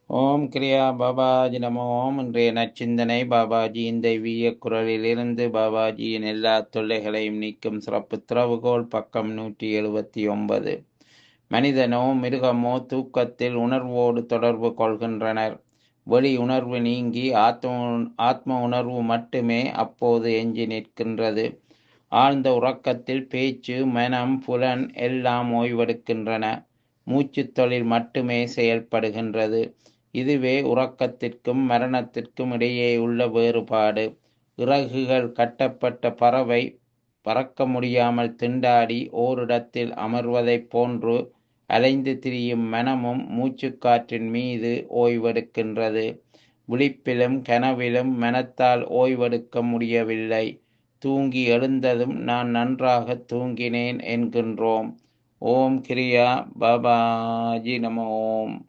ஓம் கிரியா பாபாஜி நமோ ஓம் இன்றைய நச்சிந்தனை பாபாஜியின் தெய்வீக குரலிலிருந்து பாபாஜியின் எல்லா தொல்லைகளையும் நீக்கும் சிறப்பு திறவுகோல் பக்கம் நூற்றி எழுபத்தி ஒன்பது மனிதனோ மிருகமோ தூக்கத்தில் உணர்வோடு தொடர்பு கொள்கின்றனர் வெளி உணர்வு நீங்கி ஆத்ம ஆத்ம உணர்வு மட்டுமே அப்போது எஞ்சி நிற்கின்றது ஆழ்ந்த உறக்கத்தில் பேச்சு மனம் புலன் எல்லாம் ஓய்வெடுக்கின்றன மூச்சுத் தொழில் மட்டுமே செயல்படுகின்றது இதுவே உறக்கத்திற்கும் மரணத்திற்கும் இடையே உள்ள வேறுபாடு இறகுகள் கட்டப்பட்ட பறவை பறக்க முடியாமல் திண்டாடி ஓரிடத்தில் அமர்வதைப் போன்று அலைந்து திரியும் மனமும் மூச்சுக்காற்றின் மீது ஓய்வெடுக்கின்றது விழிப்பிலும் கனவிலும் மனத்தால் ஓய்வெடுக்க முடியவில்லை தூங்கி எழுந்ததும் நான் நன்றாக தூங்கினேன் என்கின்றோம் ஓம் கிரியா பாபாஜி நம ஓம்